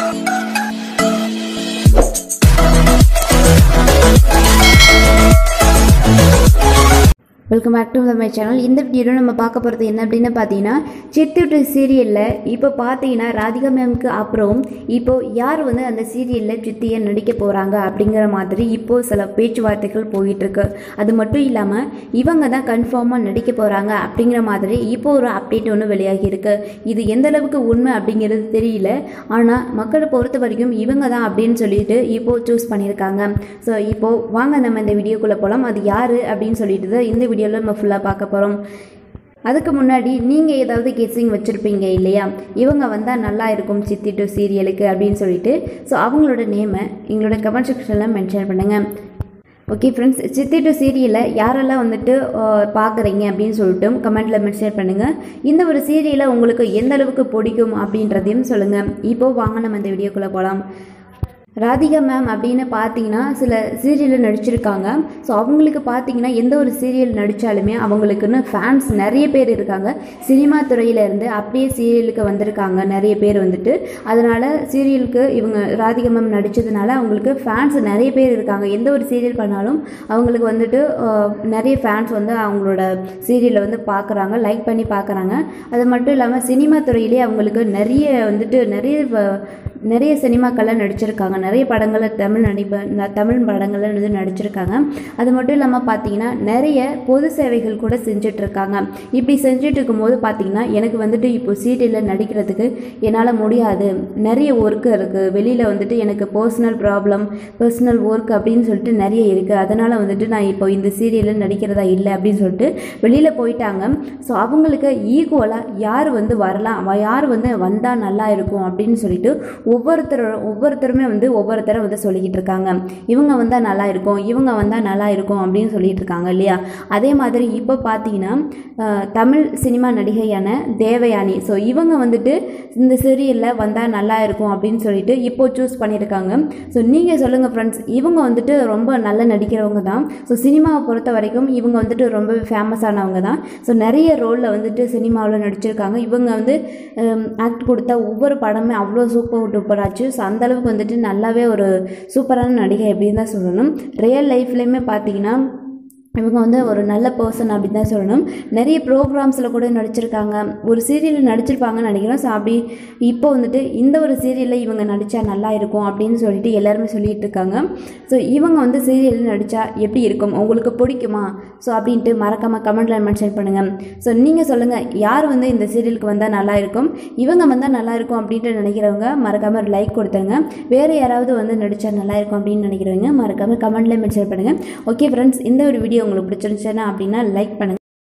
welcome back to my channel இந்த வீடியோவில் நம்ம பார்க்க போகிறது என்ன அப்படின்னு பார்த்தீங்கன்னா சித்துட்டு சீரியலில் இப்போ பார்த்தீங்கன்னா ராதிகா மேம்க்கு அப்புறம் இப்போ யார் வந்து அந்த சீரியலில் சித்தியை நடிக்க போகிறாங்க அப்படிங்கிற மாதிரி இப்போது சில பேச்சுவார்த்தைகள் போயிட்டுருக்கு அது மட்டும் இல்லாமல் இவங்க தான் கன்ஃபார்மாக நடிக்க போகிறாங்க அப்படிங்கிற மாதிரி இப்போ ஒரு அப்டேட் ஒன்று வெளியாகி இருக்கு இது எந்த அளவுக்கு உண்மை அப்படிங்கிறது தெரியல ஆனால் மக்களை பொறுத்த வரைக்கும் இவங்க தான் அப்படின்னு சொல்லிட்டு இப்போது சூஸ் பண்ணியிருக்காங்க ஸோ இப்போது வாங்க நம்ம இந்த வீடியோக்குள்ளே போகலாம் அது யார் அப்படின்னு சொல்லிட்டு தான் இந்த வீடியோவில் நம்ம ஃபுல்லாக பார்க்க போகிறோம் அதுக்கு முன்னாடி நீங்கள் ஏதாவது கெஸ்ஸிங் வச்சுருப்பீங்க இல்லையா இவங்க வந்தால் நல்லா இருக்கும் சித்தி டூ சீரியலுக்கு அப்படின்னு சொல்லிட்டு ஸோ அவங்களோட நேமை எங்களோட கமெண்ட் செக்ஷனில் மென்ஷன் பண்ணுங்கள் ஓகே ஃப்ரெண்ட்ஸ் சித்தி டூ சீரியலை யாரெல்லாம் வந்துட்டு பார்க்குறீங்க அப்படின்னு சொல்லிட்டு கமெண்ட்டில் மென்ஷன் பண்ணுங்கள் இந்த ஒரு சீரியலை உங்களுக்கு எந்த அளவுக்கு பிடிக்கும் அப்படின்றதையும் சொல்லுங்கள் இப்போது வாங்க நம்ம இந்த வீடியோக்குள்ளே போகலாம் ராதிகா மேம் அப்படின்னு பார்த்தீங்கன்னா சில சீரியலில் நடிச்சிருக்காங்க ஸோ அவங்களுக்கு பார்த்தீங்கன்னா எந்த ஒரு சீரியல் நடித்தாலுமே அவங்களுக்குன்னு ஃபேன்ஸ் நிறைய பேர் இருக்காங்க சினிமா துறையிலேருந்து அப்படியே சீரியலுக்கு வந்திருக்காங்க நிறைய பேர் வந்துட்டு அதனால் சீரியலுக்கு இவங்க ராதிகா மேம் நடித்ததுனால அவங்களுக்கு ஃபேன்ஸ் நிறைய பேர் இருக்காங்க எந்த ஒரு சீரியல் பண்ணாலும் அவங்களுக்கு வந்துட்டு அஹ், நிறைய ஃபேன்ஸ் வந்து அவங்களோட சீரியலை வந்து பார்க்குறாங்க லைக் பண்ணி பார்க்குறாங்க அது மட்டும் இல்லாமல் சினிமா துறையிலே அவங்களுக்கு நிறைய வந்துட்டு நிறைய வ- நிறைய சினிமாக்கள்லாம் நடிச்சிருக்காங்க நிறைய படங்களில் தமிழ் நடிப்ப ந- தமிழ் படங்களில் வந்து நடிச்சிருக்காங்க அது மட்டும் இல்லாமல் பார்த்தீங்கன்னா நிறைய பொது சேவைகள் கூட செஞ்சுட்டு இருக்காங்க இப்படி செஞ்சுட்டு இருக்கும்போது பார்த்தீங்கன்னா எனக்கு வந்துட்டு இப்போ சீரியலில் நடிக்கிறதுக்கு என்னால் முடியாது நிறைய ஒர்க்கு இருக்குது வெளியில் வந்துட்டு எனக்கு பர்சனல் ப்ராப்ளம் பர்சனல் ஒர்க் அப்படின்னு சொல்லிட்டு நிறைய இருக்குது அதனால் வந்துட்டு நான் இப்போ இந்த சீரியலில் நடிக்கிறதா இல்லை அப்படின்னு சொல்லிட்டு வெளியில் போயிட்டாங்க ஸோ அவங்களுக்கு ஈக்குவலாக யார் வந்து வரலாம் அவ- யார் வந்து வந்தால் நல்லா இருக்கும் அப்படின்னு சொல்லிட்டு ஒவ்வொருத்தரும் ஒவ்வொருத்தருமே வந்து ஒவ்வொருத்தரை வந்து சொல்லிக்கிட்டு இருக்காங்க இவங்க வந்தால் நல்லா இருக்கும் இவங்க வந்தால் நல்லா இருக்கும் அப்படின்னு சொல்லிட்டு இருக்காங்க இல்லையா அதே மாதிரி இப்போ பார்த்தீங்கன்னா அஹ், தமிழ் சினிமா நடிகையான தேவயானி ஸோ இவங்க வந்துட்டு இந்த சீரியலில் வந்தால் நல்லா இருக்கும் அப்படின்னு சொல்லிட்டு இப்போ சூஸ் பண்ணியிருக்காங்க ஸோ நீங்கள் சொல்லுங்கள் ஃப்ரெண்ட்ஸ் இவங்க வந்துட்டு ரொம்ப நல்ல நடிக்கிறவங்க தான் ஸோ சினிமாவை பொறுத்த வரைக்கும் இவங்க வந்துட்டு ரொம்ப ஃபேமஸானவங்க தான் ஸோ நிறைய ரோலில் வந்துட்டு சினிமாவில் நடிச்சிருக்காங்க இவங்க வந்து ஆக்ட் கொடுத்த ஒவ்வொரு படமே அவ்வளோ சூப்பர் டூப்பர் ஆச்சு ஸோ அந்தளவுக்கு வந்துட்டு நல்லாவே ஒரு சூப்பரான நடிகை அப்படின்னு தான் சொல்லணும் ரியல் லைஃப்லேயுமே பார்த்தீங்கன்னா இவங்க வந்து ஒரு நல்ல பர்சன் அப்படின்னு தான் சொல்லணும் நிறைய ப்ரோக்ராம்ஸில் கூட நடிச்சிருக்காங்க ஒரு சீரியலில் நடிச்சிருப்பாங்கன்னு நினைக்கிறேன் ஸோ அப்படி இப்போ வந்துட்டு இந்த ஒரு சீரியலில் இவங்க நடித்தா நல்லா இருக்கும் அப்படின்னு சொல்லிட்டு எல்லாருமே சொல்லிட்டு இருக்காங்க ஸோ இவங்க வந்து சீரியலில் நடித்தா எப்படி இருக்கும் உங்களுக்கு பிடிக்குமா ஸோ அப்படின்ட்டு மறக்காமல் கமெண்ட்டில் மென்ஷன் பண்ணுங்கள் ஸோ நீங்கள் சொல்லுங்கள் யார் வந்து இந்த சீரியலுக்கு வந்தால் நல்லா இருக்கும் இவங்க வந்தால் நல்லா இருக்கும் அப்படின்ட்டு நினைக்கிறவங்க மறக்காமல் ஒரு லைக் கொடுத்துருங்க வேறு யாராவது வந்து நடித்தா நல்லா இருக்கும் அப்படின்னு நினைக்கிறவங்க மறக்காமல் கமெண்ட்டில் மென்ஷன் பண்ணுங்கள் ஓகே ஃப்ரெண்ட்ஸ் இந்த ஒரு வீடியோ உங்களுக்கு பிடிச்சிருந்துச்சுன்னா அப்படின்னா லைக் பண்ணுங்கள்